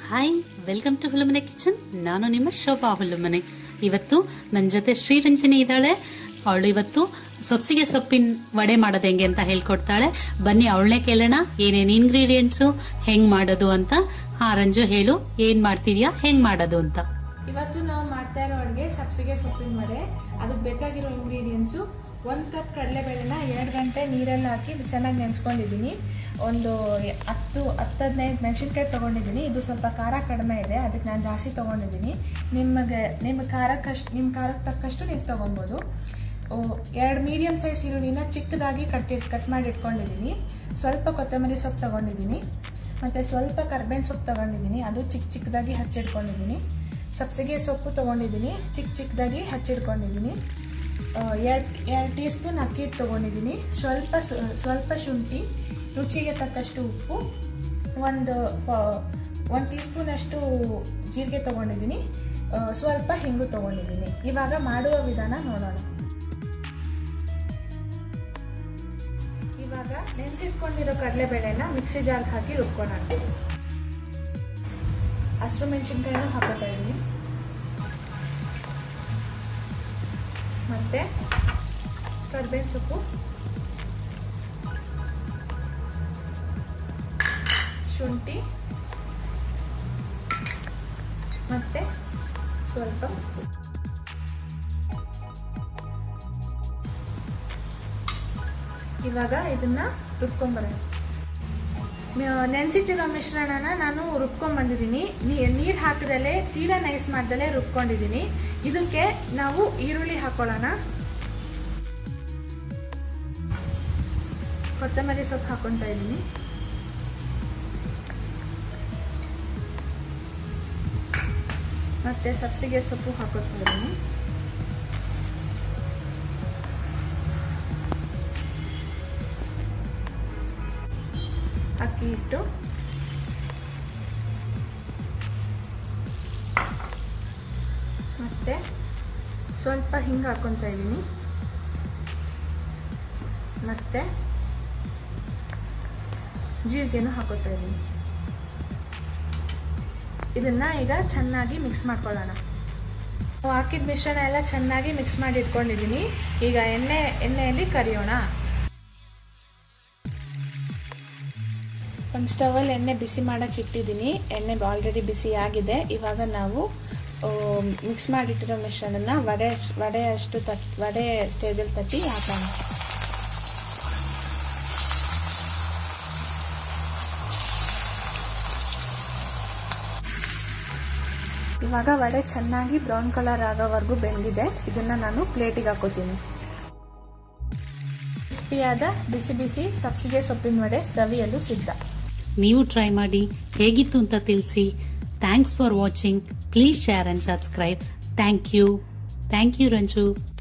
hi welcome to Hullumane kitchen ನಾನು ನಿಮ್ಮ ಶೋಭಾ ಹುಲ್ಲುಮನೆ ಇವತ್ತು ನನ್ನ ಜೊತೆ ಶ್ರೀರಂಜನಿ ಇದ್ದಾಳೆ ಅವಳು ಇವತ್ತು ಸೊಪ್ಸಿಗೆ ಸೊಪ್ಪಿನ ವಡೆ ಮಾಡೋದು ಹೆಂಗೆ ಅಂತ ಹೇಳ್ಕೊಡ್ತಾಳೆ ಬನ್ನಿ ಅವಳನ್ನೇ ಕೇಳೋಣ ಏನೇನು ಇಂಗ್ರೀಡಿಯೆಂಟ್ಸು ಹೆಂಗ್ ಮಾಡೋದು ಅಂತ ಹಾ ರಂಜು ಹೇಳು ಏನ್ ಮಾಡ್ತಿದ್ಯಾ ಹೆಂಗ್ ಮಾಡೋದು ಅಂತ ಇವತ್ತು ನಾವು ಮಾಡ್ತಾ ಇರೋ ಅಡುಗೆ ಸಬ್ಸಿಗೆ ಸೊಪ್ಪಿನ ವಡೆ ಅದಕ್ಕೆ ಬೇಕಾಗಿರೋ ಇಂಗ್ರೀಡಿಯೆಂಟ್ಸು ಒಂದು ಕಪ್ ಕಡಲೆಬೇಳೆನ ಎರಡು ಗಂಟೆ ನೀರಲ್ಲಿ ಹಾಕಿ ಚೆನ್ನಾಗಿ ನೆನೆಸ್ಕೊಂಡಿದ್ದೀನಿ ಒಂದು ಹತ್ತು ಹತ್ತು ಹದಿನೈದು ಮೆಣಸಿನ್ಕಾಯಿ ತೊಗೊಂಡಿದ್ದೀನಿ ಇದು ಸ್ವಲ್ಪ ಖಾರ ಕಡಿಮೆ ಇದೆ ಅದಕ್ಕೆ ನಾನು ಜಾಸ್ತಿ ತೊಗೊಂಡಿದ್ದೀನಿ ನಿಮಗೆ ನಿಮ್ಮ ಖಾರಕ್ಕಷ್ಟು ನಿಮ್ಮ ಖಾರಕ್ಕೆ ತಕ್ಕಷ್ಟು ನೀವು ತೊಗೊಬೋದು ಎರಡು ಮೀಡಿಯಮ್ ಸೈಜ್ ಈರುಳ್ಳಿನ ಚಿಕ್ಕದಾಗಿ ಕಟ್ಟಿ ಕಟ್ ಮಾಡಿ ಇಟ್ಕೊಂಡಿದ್ದೀನಿ ಸ್ವಲ್ಪ ಕೊತ್ತಂಬರಿ ಸೊಪ್ಪು ತೊಗೊಂಡಿದ್ದೀನಿ ಮತ್ತು ಸ್ವಲ್ಪ ಕರ್ಬೇವಿನ ಸೊಪ್ಪು ತೊಗೊಂಡಿದ್ದೀನಿ ಅದು ಚಿಕ್ಕ ಚಿಕ್ಕದಾಗಿ ಹಚ್ಚಿಟ್ಕೊಂಡಿದ್ದೀನಿ ಸಬ್ಸಿಗೆ ಸೊಪ್ಪು ತೊಗೊಂಡಿದ್ದೀನಿ ಚಿಕ್ಕ ಚಿಕ್ಕದಾಗಿ ಹಚ್ಚಿಟ್ಕೊಂಡಿದ್ದೀನಿ ಎರಡು ಎರಡು ಟೀ ಸ್ಪೂನ್ ಅಕ್ಕಿ ಹಿಟ್ಟು ತೊಗೊಂಡಿದ್ದೀನಿ ಸ್ವಲ್ಪ ಸ್ವಲ್ಪ ಶುಂಠಿ ರುಚಿಗೆ ತಕ್ಕಷ್ಟು ಉಪ್ಪು ಒಂದು ಒಂದು ಟೀ ಸ್ಪೂನಷ್ಟು ಜೀರಿಗೆ ತೊಗೊಂಡಿದ್ದೀನಿ ಸ್ವಲ್ಪ ಹಿಂಗು ತೊಗೊಂಡಿದ್ದೀನಿ ಇವಾಗ ಮಾಡುವ ವಿಧಾನ ನೋಡೋಣ ಇವಾಗ ನೆನೆಸಿಟ್ಕೊಂಡಿರೋ ಕಡಲೆಬೇಳೆನ ಮಿಕ್ಸಿ ಜಾರ್ಗೆ ಹಾಕಿ ರುಬ್ಕೊಳ್ಳೋಣ ಹಸಿರು ಮೆಣಸಿನ್ಕಾಯಿನೂ ಹಾಕೋತಾ ಇದ್ದೀನಿ ಮತ್ತೆ ಕರ್ಬೇವಿನ ಸೊಪ್ಪು ಶುಂಠಿ ಮತ್ತೆ ಸ್ವಲ್ಪ ಇವಾಗ ಇದನ್ನ ರುಬ್ಕೊಂಬರೋಣ ನೆನೆಸಿಟ್ಟಿರೋ ಮಿಶ್ರಣನ ನಾನು ರುಬ್ಕೊಂಡ್ ಬಂದಿದ್ದೀನಿ ನೀರು ಹಾಕಿದಲೆ ತೀರಾ ನೈಸ್ ಮಾಡ್ದಲೆ ರುಬ್ಕೊಂಡಿದ್ದೀನಿ ಇದಕ್ಕೆ ನಾವು ಈರುಳ್ಳಿ ಹಾಕೊಳ್ಳೋಣ ಕೊತ್ತಂಬರಿ ಸೊಪ್ಪು ಹಾಕೊತಾ ಇದ್ದೀನಿ ಮತ್ತೆ ಸಬ್ಸಿಗೆ ಸೊಪ್ಪು ಹಾಕೋತಾ ಇದ್ದೀನಿ ಅಕ್ಕಿ ಹಿಟ್ಟು ಮತ್ತೆ ಸ್ವಲ್ಪ ಹಿಂಗೆ ಹಾಕೊತಾ ಇದ್ದೀನಿ ಮತ್ತೆ ಜೀರಿಗೆನೂ ಹಾಕೋತಾ ಇದ್ದೀನಿ ಇದನ್ನ ಈಗ ಚೆನ್ನಾಗಿ ಮಿಕ್ಸ್ ಮಾಡ್ಕೊಳ್ಳೋಣ ಹಾಕಿದ ಮಿಶ್ರಣ ಎಲ್ಲ ಚೆನ್ನಾಗಿ ಮಿಕ್ಸ್ ಮಾಡಿ ಇಟ್ಕೊಂಡಿದ್ದೀನಿ ಈಗ ಎಣ್ಣೆ ಎಣ್ಣೆಯಲ್ಲಿ ಕರಿಯೋಣ ಒಂದು ಸ್ಟವಲ್ಲಿ ಎಣ್ಣೆ ಬಿಸಿ ಮಾಡೋಕೆ ಇಟ್ಟಿದ್ದೀನಿ ಎಣ್ಣೆ ಆಲ್ರೆಡಿ ಬಿಸಿ ಆಗಿದೆ ಇವಾಗ ನಾವು ಮಿಕ್ಸ್ ಮಾಡಿಟ್ಟಿರೋ ಮಿಶ್ರಣನ ವಡೆ ವಡೆ ಅಷ್ಟು ತಟ್ ವಡೆ ಸ್ಟೇಜಲ್ಲಿ ತಟ್ಟಿ ಹಾಕೋಣ ಇವಾಗ ವಡೆ ಚೆನ್ನಾಗಿ ಬ್ರೌನ್ ಕಲರ್ ಆಗೋವರೆಗೂ ಬೆಂದಿದೆ ಇದನ್ನ ನಾನು ಪ್ಲೇಟಿಗೆ ಹಾಕೋತೀನಿ ಕ್ರಿಸ್ಪಿಯಾದ ಬಿಸಿ ಬಿಸಿ ಸಬ್ಸಿಗೆ ಸೊಪ್ಪಿನ ವಡೆ ಸವಿಯಲು ಸಿದ್ಧ ನೀವು ಟ್ರೈ ಮಾಡಿ ಹೇಗಿತ್ತು ಅಂತ ತಿಳಿಸಿ thanks for watching please share and subscribe thank you thank you Ranju